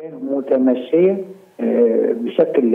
متمشيه بشكل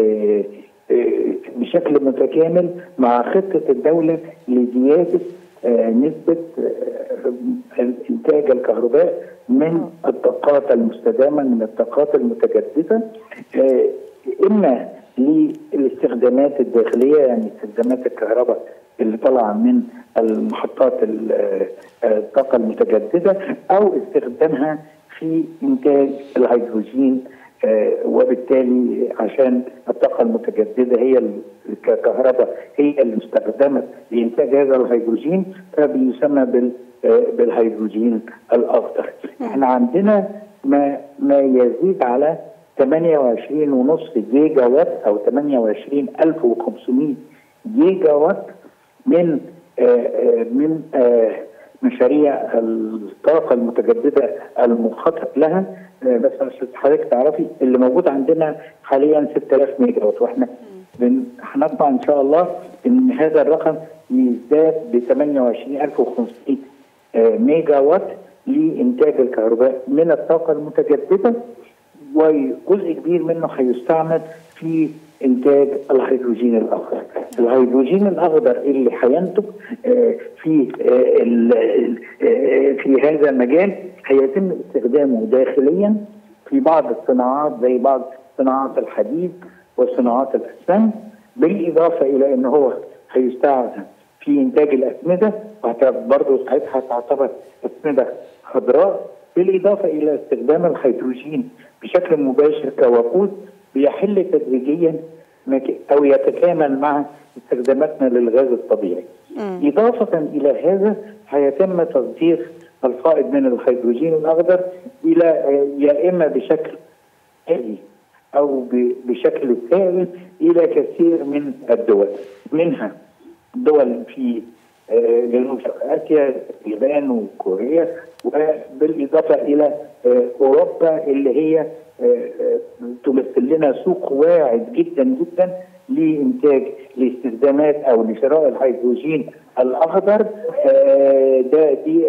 بشكل متكامل مع خطه الدوله لزياده نسبه انتاج الكهرباء من الطاقات المستدامه من الطاقات المتجدده اما للاستخدامات الداخليه يعني استخدامات الكهرباء اللي طالعه من المحطات الطاقه المتجدده او استخدامها في انتاج الهيدروجين وبالتالي عشان الطاقه المتجدده هي ككهرباء هي المستخدمه لانتاج هذا الهيدروجين فبيسمى بال بالهيدروجين الاخضر. احنا عندنا ما ما يزيد على 28.5 جيجا وات او 28500 جيجا وات من آآ من آآ مشاريع الطاقة المتجددة المخطط لها بس عشان حضرتك تعرفي اللي موجود عندنا حاليا 6000 ميجا وات واحنا هنطمع ان شاء الله ان هذا الرقم يزداد ب 28500 ميجا وات لانتاج الكهرباء من الطاقة المتجددة وجزء كبير منه هيستعمل في انتاج الهيدروجين الاخضر. الهيدروجين الاخضر اللي هينتج في في هذا المجال هيتم استخدامه داخليا في بعض الصناعات زي بعض صناعات الحديد وصناعات الاسمنت بالاضافه الى ان هو هيستخدم في انتاج الاسمده برضه ساعتها تعتبر اسمده خضراء بالاضافه الى استخدام الهيدروجين بشكل مباشر كوقود بيحل تدريجيا او يتكامل مع استخداماتنا للغاز الطبيعي. مم. اضافه الى هذا هيتم تصدير الفائض من الهيدروجين الاخضر الى يا اما بشكل آلي او بشكل سائل الى كثير من الدول منها دول في جنوب شرق اسيا اليابان وكوريا وبالاضافه الى اوروبا اللي هي تمثل لنا سوق واعد جدا جدا لانتاج لاستخدامات او لشراء الهيدروجين الاخضر ده دي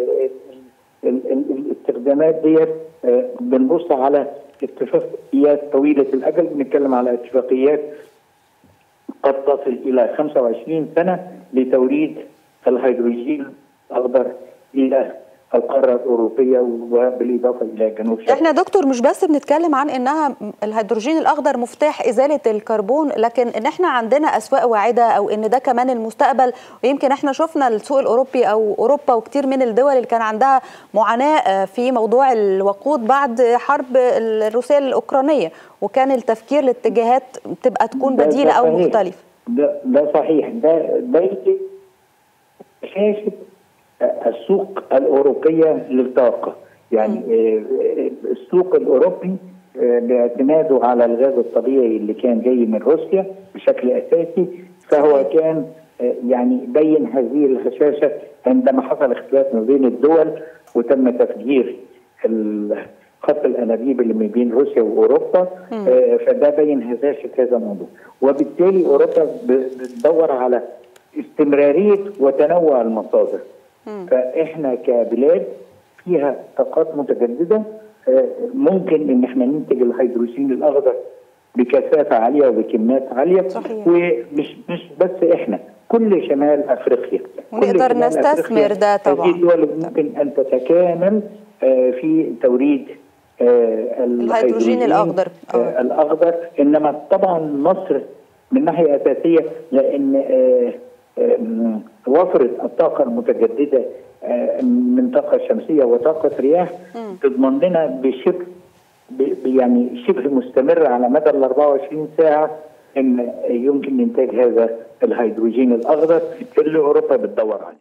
الاستخدامات ديت بنبص على اتفاقيات طويله الاجل بنتكلم على اتفاقيات قد تصل الى 25 سنه لتوريد الهيدروجين الاخضر الى القاره الاوروبيه وبالاضافه الى جنوب شرق احنا دكتور مش بس بنتكلم عن انها الهيدروجين الاخضر مفتاح ازاله الكربون لكن ان احنا عندنا اسواق واعده او ان ده كمان المستقبل ويمكن احنا شفنا السوق الاوروبي او اوروبا وكتير من الدول اللي كان عندها معاناه في موضوع الوقود بعد حرب الروسيه الاوكرانيه وكان التفكير لاتجاهات تبقى تكون بديله او مختلفه ده ده صحيح ده ده شاشه السوق الأوروبية للطاقة يعني السوق الأوروبي باعتماده على الغاز الطبيعي اللي كان جاي من روسيا بشكل أساسي فهو كان يعني بين هذه الهشاشة عندما حصل اختلاف ما بين الدول وتم تفجير خط الانابيب اللي ما بين روسيا واوروبا فده بين هشاشه هذا الموضوع وبالتالي اوروبا بتدور على استمراريه وتنوع المصادر فاحنا كبلاد فيها طاقات متجدده ممكن ان احنا ننتج الهيدروجين الاخضر بكثافه عاليه وبكميات عاليه صحيح. ومش مش بس احنا كل شمال افريقيا ونقدر نستثمر ده طبعا هذه الدول ممكن ان تتكامل في توريد الهيدروجين الاخضر الاخضر انما طبعا مصر من ناحيه اساسيه لان وفرة الطاقة المتجددة من طاقة شمسية وطاقة رياح تضمن لنا بشبه يعني شبه مستمر على مدى ال 24 ساعة ان يمكن انتاج هذا الهيدروجين الاخضر اللي اوروبا بتدور عليه.